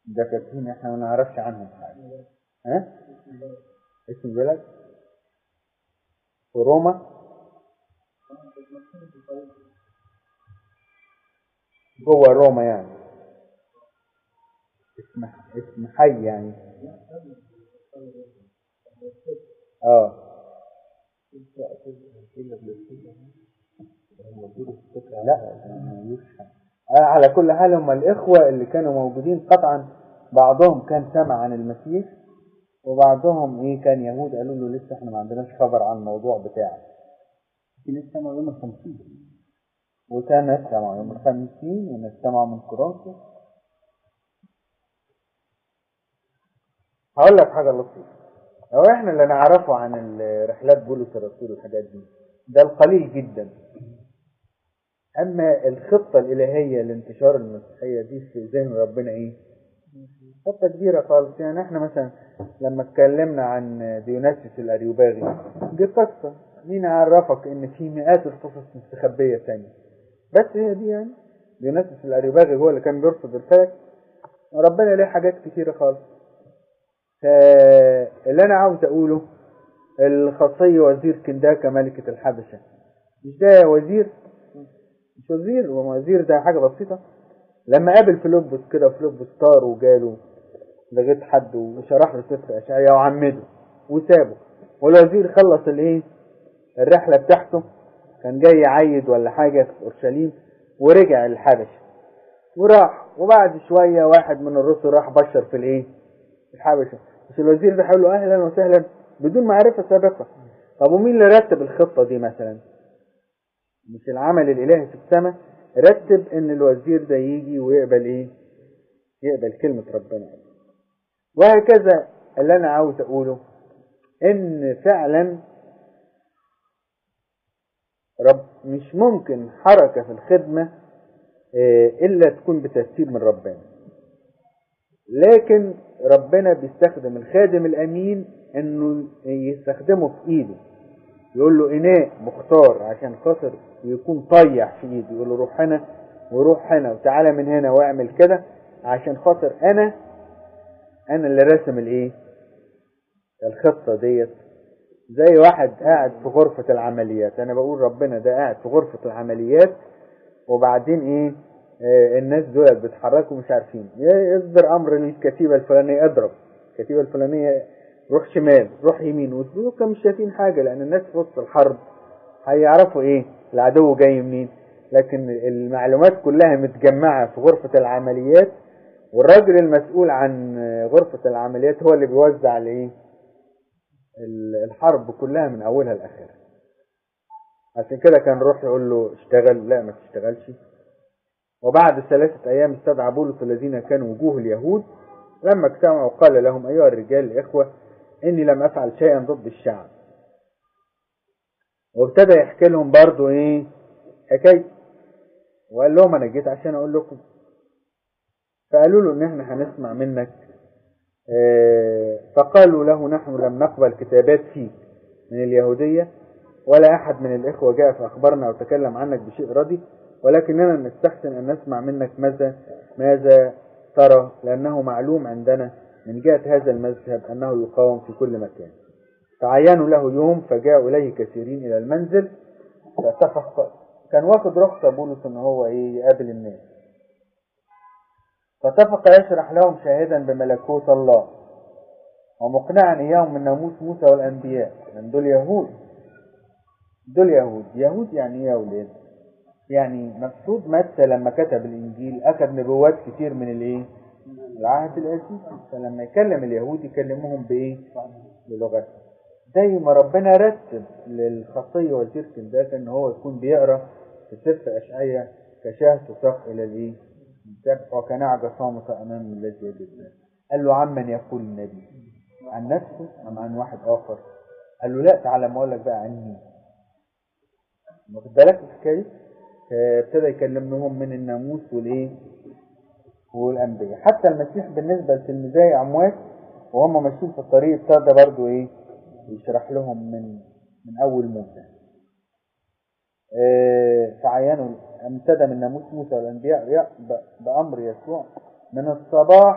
ده فاكرين احنا ما نعرفش عنهم حاجة ها اسم بلد في روما جوه روما يعني اسم اسم حي يعني اه لا ملوش حاجة. آه على كل حال هم الإخوة اللي كانوا موجودين قطعا بعضهم كان سمع عن المسيح وبعضهم ايه كان يهود قالوا له لسه احنا ما عندناش خبر عن الموضوع بتاعك في ناس سمعوا يوم الخمسين وكان ناس سمعوا يوم الخمسين وناس سمعوا من كورنثوس هقول لك حاجة لطيفة لو احنا اللي نعرفه عن رحلات بولس الرسول والحاجات دي ده القليل جدا اما الخطة الالهية لانتشار المسيحية دي في ذهن ربنا ايه خطة كبيرة خالص يعني احنا مثلا لما اتكلمنا عن ديوناسيوس الاريوباغي دي قصة مين عرفك ان في مئات القصص مستخبية تانية بس هي دي يعني ديوناسيوس الاريوباغي هو اللي كان بيرصد الفلك وربنا ليه حاجات كتيرة خالص فاللي انا عاوز اقوله الخاصية وزير كنداكا ملكة الحبشة مش ده وزير مش وزير وزير ده حاجة بسيطة لما قابل فيلبس كده فيلبس طار وجاله لغايه حد وشرح له سفر اشعياء وعمده وسابه والوزير خلص الايه الرحله بتاعته كان جاي يعيد ولا حاجه في اورشليم ورجع الحبشه وراح وبعد شويه واحد من الرسل راح بشر في الايه في الحبشه مش الوزير ده قال له اهلا وسهلا بدون معرفه سابقه طب ومين اللي رتب الخطه دي مثلا مش العمل الالهي في السماء رتب ان الوزير ده يجي ويقبل ايه يقبل كلمة ربنا وهكذا اللي انا عاوز اقوله ان فعلا رب مش ممكن حركة في الخدمة الا تكون بترتيب من ربنا لكن ربنا بيستخدم الخادم الامين انه يستخدمه في ايده يقول له اناء مختار عشان خاطر يكون طيح في ايده يقول له روح هنا وروح هنا وتعالى من هنا واعمل كده عشان خاطر انا انا اللي راسم الايه الخطه ديت زي واحد قاعد في غرفه العمليات انا بقول ربنا ده قاعد في غرفه العمليات وبعدين ايه آه الناس دول بيتحركوا مش عارفين يصدر امر للكتيبه الفلانيه اضرب الكتيبه الفلانيه روح شمال روح يمين ودول كانوا مش شايفين حاجه لان الناس في وسط الحرب هيعرفوا ايه العدو جاي منين لكن المعلومات كلها متجمعه في غرفه العمليات والراجل المسؤول عن غرفه العمليات هو اللي بيوزع الايه الحرب كلها من اولها لاخرها عشان كده كان روح يقول له اشتغل لا ما تشتغلش وبعد ثلاثة أيام استدعى بولس الذين كانوا وجوه اليهود لما اجتمعوا قال لهم أيها الرجال الإخوة إني لم أفعل شيئا ضد الشعب وابتدى يحكي لهم برضو إيه حكاية وقال لهم أنا جيت عشان أقول لكم فقالوا له إن إحنا هنسمع منك اه فقالوا له نحن لم نقبل كتابات فيك من اليهودية ولا أحد من الإخوة جاء فأخبرنا وتكلم عنك بشيء ردي ولكننا نستحسن أن نسمع منك ماذا ماذا ترى لأنه معلوم عندنا من جهة هذا المذهب أنه يقاوم في كل مكان فعينوا له يوم فجاءوا إليه كثيرين إلى المنزل فاتفق كان واخد رخصة بولس إن هو إيه يقابل الناس فاتفق يشرح لهم شاهدا بملكوت الله ومقنعا إياهم من ناموس موسى والأنبياء لأن دول يهود دول يهود يهود يعني إيه يا ولاد يعني مقصود متى لما كتب الإنجيل أخذ نبوات كتير من الإيه العهد القديم فلما يكلم اليهود يكلمهم بايه بلغتهم زي ما ربنا رتب للخطيه وزير كنداك ان هو يكون بيقرا في سفر اشعياء كشاه تساق الى الايه وكنعجة صامتة امام الذي يجد قال له عمن يقول النبي عن نفسه ام عن واحد اخر قال له لا تعالى ما اقول لك بقى عن مين واخد بالك الحكايه ابتدى يكلمهم من الناموس والايه والأنبياء حتى المسيح بالنسبة لتلميذي أموات وهم ماشيين في الطريق ابتدى برضو إيه يشرح لهم من من أول موسى إيه فعينوا ابتدى من ناموس موسى والأنبياء بأمر يسوع من الصباح